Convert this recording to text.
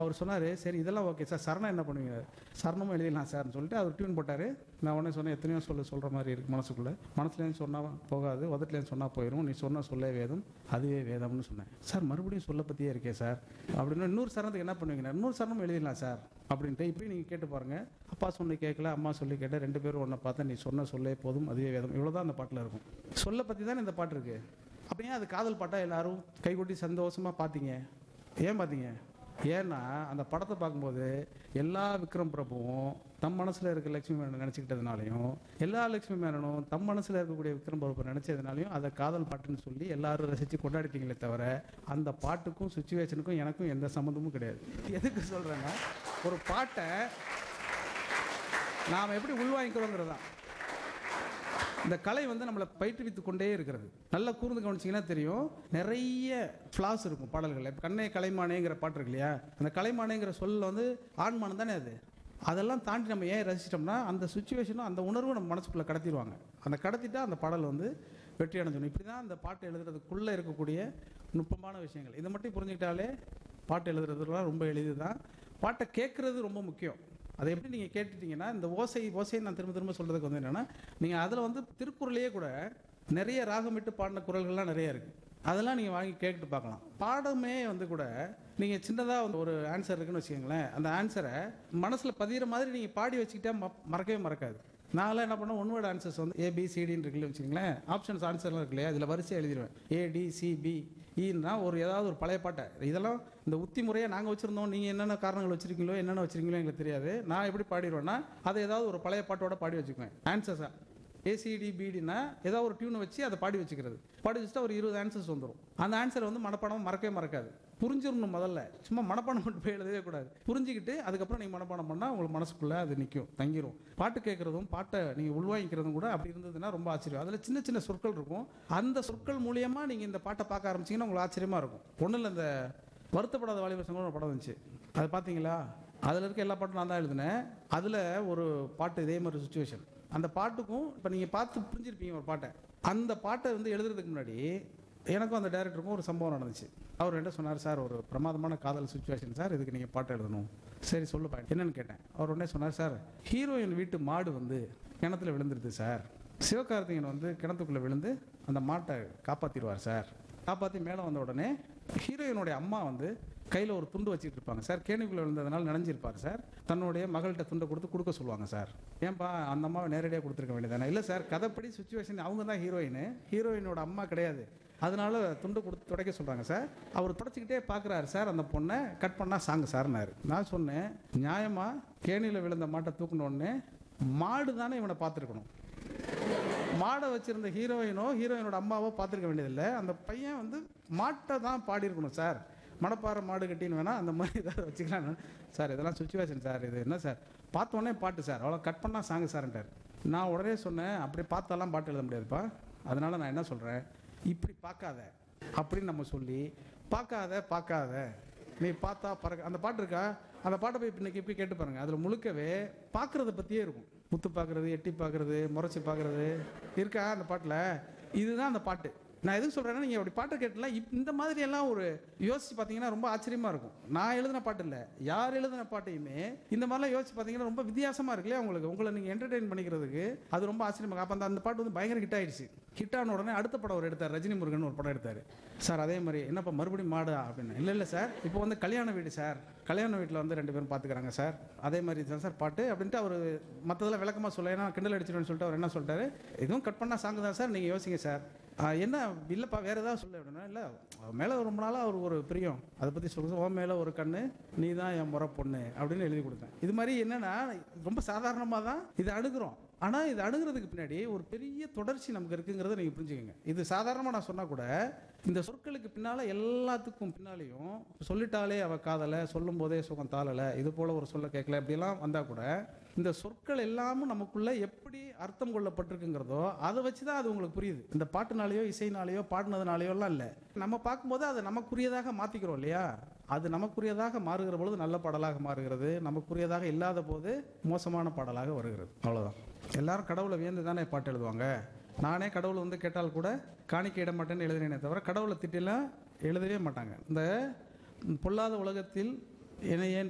அவர் சொன்னார் சரி இதெல்லாம் ஓகே சார் சரணம் என்ன பண்ணுவீங்க சரணமும் எழுதிடலாம் சார்னு சொல்லிட்டு அவர் டியூன் போட்டார் நான் உடனே சொன்னேன் எத்தனையோ சொல்ல சொல்கிற மாதிரி இருக்கு மனசுக்குள்ளே மனசுலேயும் சொன்னால் போகாது உதட்டுலேயும் சொன்னால் போயிடும் நீ சொன்ன சொல்லே வேதம் அதுவே வேதம்னு சொன்னேன் சார் மறுபடியும் சொல்ல பற்றியே இருக்கே சார் அப்படின்னு இன்னொரு சரணத்துக்கு என்ன பண்ணுவீங்க இன்னொரு சரணம் எழுதிடலாம் சார் அப்படின்ட்டு இப்பயும் நீங்கள் கேட்டு பாருங்கள் அப்பா சொல்லி கேட்கல அம்மா சொல்லி கேட்ட ரெண்டு பேரும் ஒன்றை பார்த்தா நீ சொன்ன சொல்லே போதும் அதுவே வேதம் இவ்வளோ தான் அந்த பாட்டில் இருக்கும் சொல்ல பற்றி தானே இந்த பாட்டு இருக்குது அப்போ ஏன் அது காதல் பாட்டா எல்லாரும் கைகொட்டி சந்தோஷமாக பார்த்தீங்க ஏன் பார்த்தீங்க ஏன்னா அந்த படத்தை பார்க்கும்போது எல்லா விக்ரம் பிரபுவும் தம் மனசில் இருக்க லட்சுமி மேனன் நினச்சிக்கிட்டதுனாலையும் எல்லா லட்சுமி மேனனும் தம் மனசில் இருக்கக்கூடிய விக்ரம் பிரபு நினச்சதுனாலையும் அதை காதல் பாட்டுன்னு சொல்லி எல்லாரும் ரசித்து கொண்டாடிட்டீங்களே தவிர அந்த பாட்டுக்கும் சுச்சுவேஷனுக்கும் எனக்கும் எந்த சம்மந்தமும் கிடையாது எதுக்கு சொல்கிறேன்னா ஒரு பாட்டை நாம் எப்படி உள்வாங்கிக்கிறோங்கிறது தான் இந்த கலை வந்து நம்மளை பயிற்றுவித்து கொண்டே இருக்கிறது நல்லா கூர்ந்து கவனிச்சிங்கன்னா தெரியும் நிறைய ஃப்ளாஸ் இருக்கும் பாடல்கள் இப்போ கண்ணே கலைமானேங்கிற பாட்டு இருக்கு இல்லையா அந்த கலைமானேங்கிற சொல்ல வந்து ஆண்மானம் தானே அது அதெல்லாம் தாண்டி நம்ம ஏன் ரசிச்சிட்டோம்னா அந்த சுச்சுவேஷனும் அந்த உணர்வும் நம்ம மனசுக்குள்ளே கடத்திடுவாங்க அந்த கடத்திட்டா அந்த பாடல் வந்து வெற்றி அடைஞ்சிடும் இப்படி தான் அந்த பாட்டு எழுதுறதுக்குள்ளே இருக்கக்கூடிய நுட்பமான விஷயங்கள் இதை மட்டும் புரிஞ்சுக்கிட்டாலே பாட்டு எழுதுறதுலாம் ரொம்ப எளிது தான் பாட்டை கேட்குறது ரொம்ப முக்கியம் அதை எப்படி நீங்கள் கேட்டுட்டீங்கன்னா இந்த ஓசை ஓசையை நான் திரும்ப திரும்ப சொல்கிறதுக்கு வந்து என்னென்னா நீங்கள் அதில் வந்து திருக்குறளையே கூட நிறைய ராகமிட்டு பாடின குரல்கள்லாம் நிறைய இருக்குது அதெல்லாம் நீங்கள் வாங்கி கேட்டு பார்க்கலாம் பாடமே வந்து கூட நீங்கள் சின்னதாக வந்து ஒரு ஆன்சர் இருக்குன்னு வச்சுக்கோங்களேன் அந்த ஆன்சரை மனசில் பதிகிற மாதிரி நீங்கள் பாடி வச்சுக்கிட்டா ம- மறக்கவே மறக்காது நான்லாம் என்ன பண்ணேன் ஒன் வேர்ட் ஆன்சர்ஸ் வந்து ஏபிசிடின்னு இருக்குல்ல வச்சுங்களேன் ஆப்ஷன்ஸ் ஆன்சர்லாம் இருக்கு இல்லையா இதில் வரிசை எழுதிடுவேன் ஏடி சிபி ஈன்னா ஒரு ஏதாவது ஒரு பழைய பாட்டை இதெல்லாம் இந்த உத்தி முறையை நாங்கள் வச்சுருந்தோம் நீங்கள் என்னென்ன காரணங்கள் வச்சிருக்கீங்களோ என்னென்ன வச்சிருக்கீங்களோ எங்களுக்கு தெரியாது நான் எப்படி பாடிடுவேன்னா அதை ஏதாவது ஒரு பழைய பாட்டோட பாடி வச்சுக்குவேன் ஆன்சர்ஸாக ஏசிடி பிடினா ஏதாவது ஒரு டியூனை வச்சு அதை பாடி வச்சுக்கிறது பாடி வச்சுட்டா ஒரு இருபது ஆன்சர்ஸ் வந்துடும் அந்த ஆன்சர் வந்து மனப்பாடம் மறக்கவே மறக்காது புரிஞ்சிடணும் முதல்ல சும்மா மனப்பாடம் மட்டும் போய் எழுதவே கூடாது புரிஞ்சுக்கிட்டு அதுக்கப்புறம் நீங்கள் மனப்பாடம் பண்ணால் உங்களுக்கு மனசுக்குள்ளே அது நிற்கும் தங்கிரும் பாட்டு கேட்குறதும் பாட்டை நீங்கள் உள்வாங்கிக்கிறதும் கூட அப்படி இருந்ததுன்னா ரொம்ப ஆச்சரியம் அதில் சின்ன சின்ன சொற்கள் இருக்கும் அந்த சொற்கள் மூலியமாக நீங்கள் இந்த பாட்டை பார்க்க ஆரம்பிச்சீங்கன்னா உங்களுக்கு ஆச்சரியமாக இருக்கும் ஒன்றும் இல்லை இந்த வருத்தப்படாத வாலிபர் சங்கம் ஒரு படம் வந்துச்சு அது பார்த்தீங்களா அதில் இருக்க எல்லா பாட்டும் நான் தான் எழுதினேன் அதில் ஒரு பாட்டு இதே மாதிரி சுச்சுவேஷன் அந்த பாட்டுக்கும் இப்போ நீங்கள் பார்த்து புரிஞ்சிருப்பீங்க ஒரு பாட்டை அந்த பாட்டை வந்து எழுதுறதுக்கு முன்னாடி எனக்கும் அந்த டைரக்டருக்கும் ஒரு சம்பவம் நடந்துச்சு அவர் என்ன சொன்னார் சார் ஒரு பிரமாதமான காதல் சுச்சுவேஷன் சார் இதுக்கு நீங்கள் பாட்டு எழுதணும் சரி சொல்லு பாட்டு என்னன்னு கேட்டேன் அவர் உடனே சொன்னார் சார் ஹீரோயின் வீட்டு மாடு வந்து கிணத்துல விழுந்துருது சார் சிவகார்த்திகேயன் வந்து கிணத்துக்குள்ளே விழுந்து அந்த மாட்டை காப்பாற்றிடுவார் சார் காப்பாற்றி மேலே வந்த உடனே ஹீரோயினுடைய அம்மா வந்து கையில் ஒரு துண்டு வச்சுட்டு இருப்பாங்க சார் கேணிக்குள்ளே விழுந்ததுனால நினைஞ்சிருப்பார் சார் தன்னுடைய மகள்கிட்ட துண்டை கொடுத்து கொடுக்க சொல்லுவாங்க சார் ஏன்பா அந்த அம்மாவை நேரடியாக கொடுத்துருக்க வேண்டியதானே இல்லை சார் கதைப்படி சுச்சுவேஷன் அவங்க தான் ஹீரோயின் ஹீரோயினோட அம்மா கிடையாது அதனால துண்டு கொடுத்து துடைக்க சொல்கிறாங்க சார் அவர் துடைச்சிக்கிட்டே பார்க்குறாரு சார் அந்த பொண்ணை கட் பண்ணால் சாங்க சார்னாரு நான் சொன்னேன் நியாயமாக கேணியில் விழுந்த மாட்டை தூக்குன உடனே மாடு தானே இவனை பார்த்துருக்கணும் மாடை வச்சிருந்த ஹீரோயினோ ஹீரோயினோட அம்மாவோ பார்த்துருக்க வேண்டியதில்லை அந்த பையன் வந்து மாட்டை தான் பாடியிருக்கணும் சார் மணப்பாறை மாடு கட்டின்னு வேணா அந்த மாதிரி ஏதாவது வச்சுக்கலாம் சார் இதெல்லாம் சுச்சுவேஷன் சார் இது என்ன சார் பார்த்த உடனே பாட்டு சார் அவ்வளோ கட் பண்ணால் சாங்கு சார்ன்ட்டார் நான் உடனே சொன்னேன் அப்படி பார்த்தாலாம் பாட்டு எழுத முடியாதுப்பா அதனால நான் என்ன சொல்கிறேன் இப்படி பார்க்காத அப்படின்னு நம்ம சொல்லி பார்க்காத பார்க்காத நீ பார்த்தா பறக்க அந்த பாட்டு இருக்கா அந்த பாட்டை போய் இன்னைக்கு போய் கேட்டு பாருங்க அதில் முழுக்கவே பார்க்கறத பற்றியே இருக்கும் முத்து பார்க்கறது எட்டி பார்க்கறது முறைச்சி பார்க்கறது இருக்கா அந்த பாட்டில் இதுதான் அந்த பாட்டு நான் எதுக்கு சொல்கிறேன்னா நீங்கள் அப்படி பாட்டை கேட்டலாம் இப் இந்த மாதிரி எல்லாம் ஒரு யோசிச்சு பார்த்தீங்கன்னா ரொம்ப ஆச்சரியமாக இருக்கும் நான் எழுதின பாட்டு இல்லை யார் எழுதின பாட்டையுமே இந்த மாதிரிலாம் யோசிச்சு பார்த்தீங்கன்னா ரொம்ப வித்தியாசமாக இருக்கு இல்லையா உங்களுக்கு உங்களை நீங்கள் என்டர்டெயின் பண்ணிக்கிறதுக்கு அது ரொம்ப ஆச்சரியமாக அப்போ அந்த அந்த பாட்டு வந்து பயங்கர ஹிட் ஆயிடுச்சு ஹிட் ஆன உடனே அடுத்த படம் அவர் எடுத்தார் ரஜினி முருகன் ஒரு படம் எடுத்தார் சார் அதே மாதிரி என்னப்பா மறுபடியும் மாடா அப்படின்னு இல்லை இல்லை சார் இப்போ வந்து கல்யாண வீடு சார் கல்யாண வீட்டில் வந்து ரெண்டு பேரும் பார்த்துக்கிறாங்க சார் அதே மாதிரி தான் சார் பாட்டு அப்படின்ட்டு அவர் மற்றதெல்லாம் விளக்கமாக சொல்ல ஏன்னா கிண்டல் அடிச்சிடுவேன்னு சொல்லிட்டு அவர் என்ன சொல்லிட்டாரு இதுவும் கட் பண்ணால் சாங்கு தான் சார் நீங்கள் யோசிங்க சார் ஆ, என்ன இல்லைப்பா வேற ஏதாவது சொல்ல அப்படின்னா இல்லை அவன் மேலே ரொம்ப நாளாக அவர் ஒரு பிரியம் அதை பற்றி சொல்லுங்க உன் மேலே ஒரு கண்ணு நீ தான் என் முறை பொண்ணு அப்படின்னு எழுதி கொடுத்தேன் இது மாதிரி என்னன்னா ரொம்ப சாதாரணமாக தான் இதை அணுகுறோம் ஆனால் இது அணுகிறதுக்கு பின்னாடி ஒரு பெரிய தொடர்ச்சி நமக்கு இருக்குங்கிறத நீங்கள் புரிஞ்சுக்கங்க இது சாதாரணமாக நான் சொன்னால் கூட இந்த சொற்களுக்கு பின்னால் எல்லாத்துக்கும் பின்னாலேயும் சொல்லிட்டாலே அவ காதலை சொல்லும் போதே சுகம் தாளலை இது போல ஒரு சொல்ல கேட்கல இப்படிலாம் வந்தால் கூட இந்த சொற்கள் எல்லாமும் நமக்குள்ள எப்படி அர்த்தம் கொள்ளப்பட்டிருக்குங்கிறதோ அதை வச்சு தான் அது உங்களுக்கு புரியுது இந்த பாட்டுனாலேயோ இசைனாலேயோ பாடினதுனாலேயோ எல்லாம் இல்லை நம்ம பார்க்கும்போது அதை நமக்குரியதாக மாற்றிக்கிறோம் இல்லையா அது நமக்குரியதாக மாறுகிற பொழுது நல்ல பாடலாக மாறுகிறது நமக்குரியதாக இல்லாத போது மோசமான பாடலாக வருகிறது அவ்வளவுதான் எல்லாரும் கடவுளை வியந்து தானே பாட்டு எழுதுவாங்க நானே கடவுள் வந்து கேட்டால் கூட காணிக்க இட மாட்டேன்னு எழுதினேனே தவிர கடவுளை திட்டிலாம் எழுதவே மாட்டாங்க இந்த பொல்லாத உலகத்தில் என்னை ஏன்